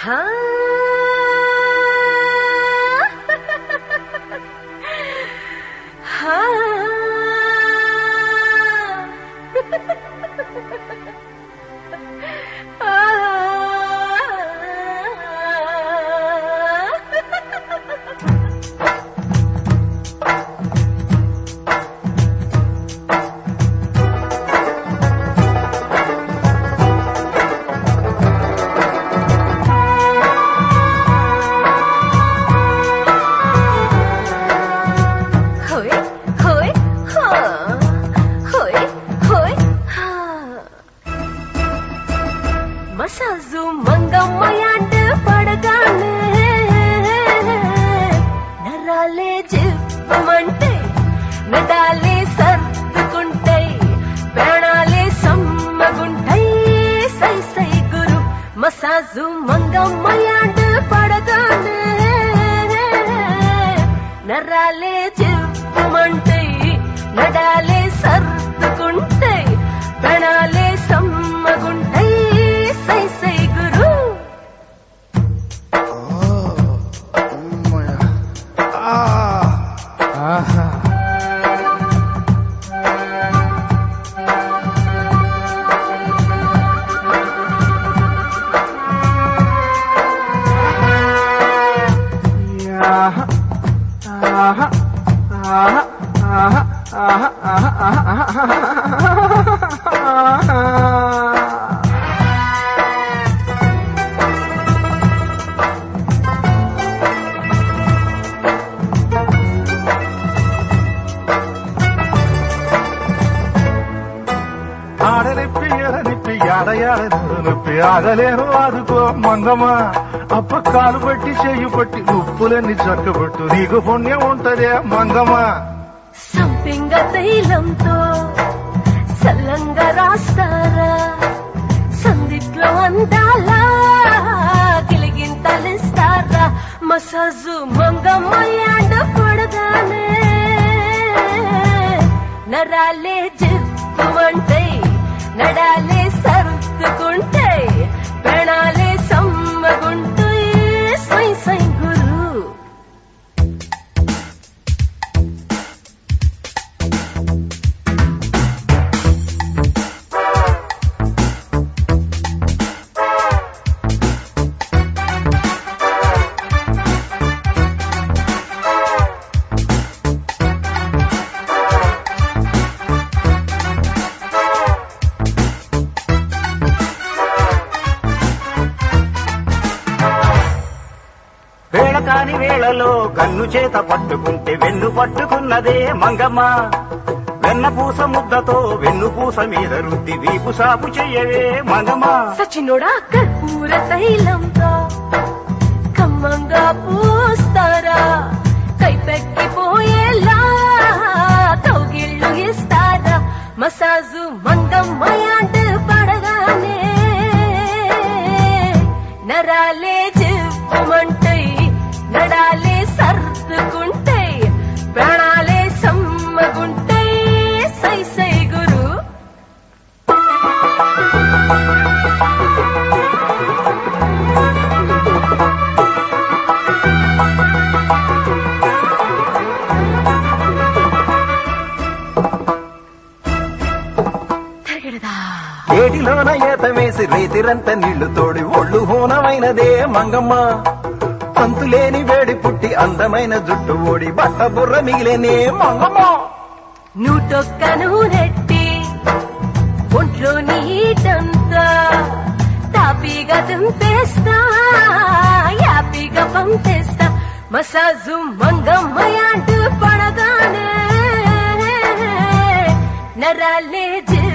హా హా హోయ్ హోయ్ హా హోయ్ హోయ్ హా మసాజు మంగమ్మయాంట పడగానే నరాలే జిప్పమంటే నడాలే సర్దుకుంటాయి ప్రాణాలే సమ్మగుంటాయి సై సై గురు మసాజు మంగమ్మయాంట పడగానే నరాలే జిప్పమంటాయి నడాలే సర్దుకుంటాయి ప్రాణాలే సమ్మగుంటాయి సై సై గురు ఆహా ఆహా ఆహా ఆహా ఆహా ఆహా ఆహా ఆహా ఆడనిప్పి ఎడనిప్పి ఆడయాడ నొప్పి ఆగలేను ఆదుకో మంగమ్మ అప్ప కాలు పట్టి చెయ్యి పట్టి ఉప్పులన్నీ చక్కబట్టు నీకు పుణ్యం ఉంటదే మంగమ్మ సంపింగ తైలంతో సల్లంగా రాస్తారా సందిట్లో అందాలా గిలిగింతలిస్తారా మసాజు మంగమ్మయ్యాండ పడగానే నరాలే జిప్పుమంటాయి నడాలే సర్దుకుంటాయి ప్రాణాలే సమ్మగుంటాయి సై సై గురు వేళ కాని వేళలో కన్ను చేత పట్టుకుంటే వెన్ను పట్టుకున్నదే మంగమ్మ వెన్నపూస ముద్దతో వెన్నుపూస మీద రుద్ది వీపు సాపు చెయ్యవే మంగమ్మ సచినోడా కర్పూర తైలంతో కమ్మంగా పూస్తారా కైపెక్కిపోయేలా కౌగిళ్ళు ఇస్తారా మసాజు మంగమ్మయాంట పడగానే నరాలే జివ్వమంటాయి నడాలే సర్దుకుంటాయి ప్రాణాలే సమ్మగుంటాయి సై సై గురు తిరగడదా ఏటిలోన ఏత వేసి రేతిరంత నీళ్లు తోడి ఒళ్ళు హోనమైనదే మంగమ్మ అంతులేని వేడి పుట్టి అందమైన జుట్టు ఓడి బట్ట బుర్ర మిగిలేనే మంగమ్మ నూటొక్క నూనెట్టి ఒంట్లో నీటంతా తాపీగా దింపేస్తా యాపీగా పంపేస్తా మసాజు మంగమ్మయాంటూ పడగానే నరాలే జి